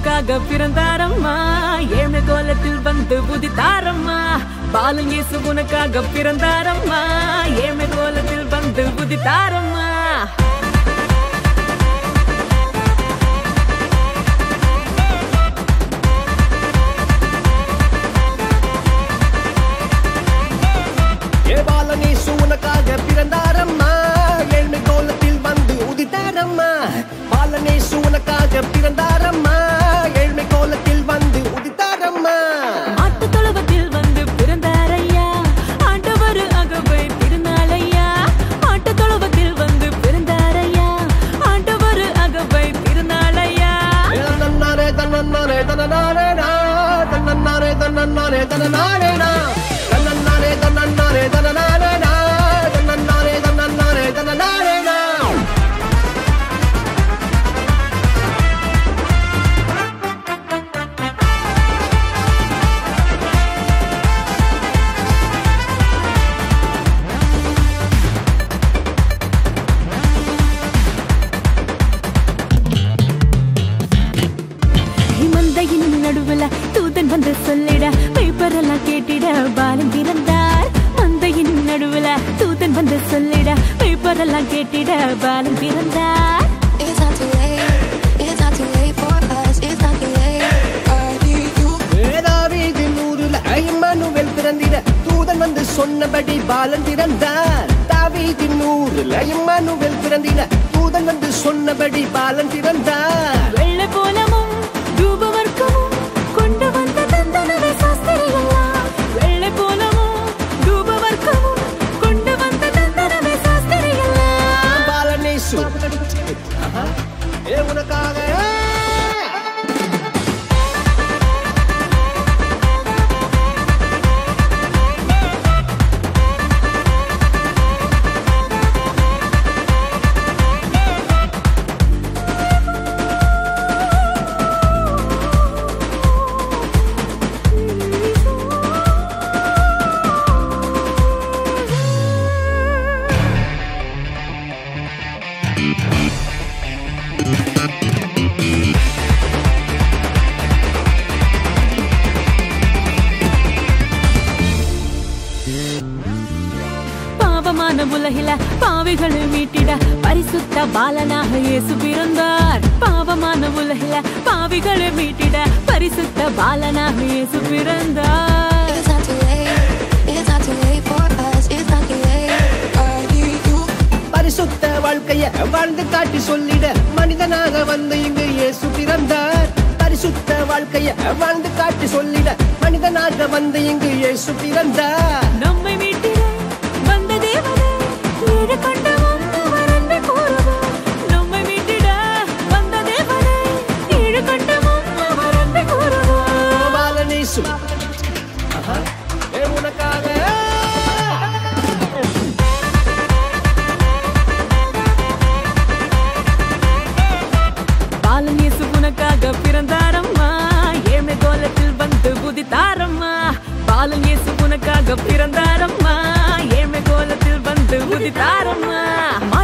உனக்காக பிறந்தாரம்மா ஏழ்மை கோலத்தில் வந்து புதித்தாரம்மா பாலன் இயேசு உனக்காக பிறந்தாரம்மா ஏழ்மை கோலத்தில் வந்து புதித்தாரம்மா ஏ பாலனேசு உனக்காக பிறந்தாரம்மா ஏழ்மை கோலத்தில் வந்து உதித்தாரம்மா பாலனேசு உனக்காக பிறந்தாரம்மா ஏழ்மை கோலத்தில் வந்து உதித்தாரம்மா ஆட்டு தொழுவத்தில் வந்து பிறந்தாரையா ஆண்டவர் அகவை திருநாளையா ஆட்டு தொழுவத்தில் வந்து பிறந்தாரையா ஆண்டவர் அகவை திருநாளையா ஏ தன்னாரே தன்னன்னாரே தன்னனாரேடா தன்னன்னாரே தன்னன்னாரே தன்னனாரேடா தன்னன்னாரே தன்னன்னாரே தன்னனாரேடா தன்னன்னாரே தன்னன்னாரே தன்னனாரேடா மந்தையின் நடுவுல தூதன் வந்து சொல்லிட பேப்பரெல்லாம் கேட்டிட பாலன் பிறந்தார் மந்தையின் நடுவுல தூதன் வந்து சொல்லிட பேப்பரெல்லாம் கேட்டிட பாலன் பிறந்தார் It's not too late. It's not too late for us. It's not too late for you. வேதாவீதின் ஊருல ஐமனுவேல் பிறந்திட தூதன் வந்து சொன்னபடி பாலன் பிறந்தார் தாவீதின் ஊருல ஐமனுவேல் பிறந்திட தூதன் வந்து சொன்னபடி பாலன் பிறந்தார் வெள்ளை போலமும் தூபவர்க்கமும் கொண்டு வந்த தந்தனவே சாஸ்திரிகள்லாம் வெள்ளை போலமும் தூபவர்க்கமும் கொண்டு வந்த தந்தனவே சாஸ்திரிகள்லாம் பாலனேசு ஆஹா. ஏ உனக்காக பாவமான உலகில பாவிகளை மீட்டிட பரிசுத்த பாலனாக இயேசு பிறந்தார் பாவமான உலகில பாவிகளை மீட்டிட பரிசுத்த பாலனாக இயேசு பிறந்தார் It's not too late. It's not too late for us. It's not too late for you. பரிசுத்த வாழ்க்கைய வாழ்ந்து காட்டி சொல்லிட மனிதனாக வந்து இங்கு இயேசு பிறந்தார் பரிசுத்த வாழ்க்கைய வாழ்ந்து காட்டி சொல்லிட மனிதனாக வந்து இங்கு இயேசு பிறந்தார் நம்மை மீட்டிட வந்த தேவனே ஏழு கண்ட வந்தவர் அன்பை கூறுவார் நம்மை மீட்டிட வந்த தேவனே ஏழு கண்ட வந்தவர் அன்பை கூறுவார் பாலனேசு ஆஹா. ஏ உனக்காக பாலன் இயேசு உனக்காக பிறந்தாரம்மா ஏழ்மை கோலத்தில் வந்து புதித்தாரம்மா பாலன் இயேசு உனக்காக பிறந்தாரம்மா ஏழ்மை கோலத்தில் வந்து புதித்தாரம்மா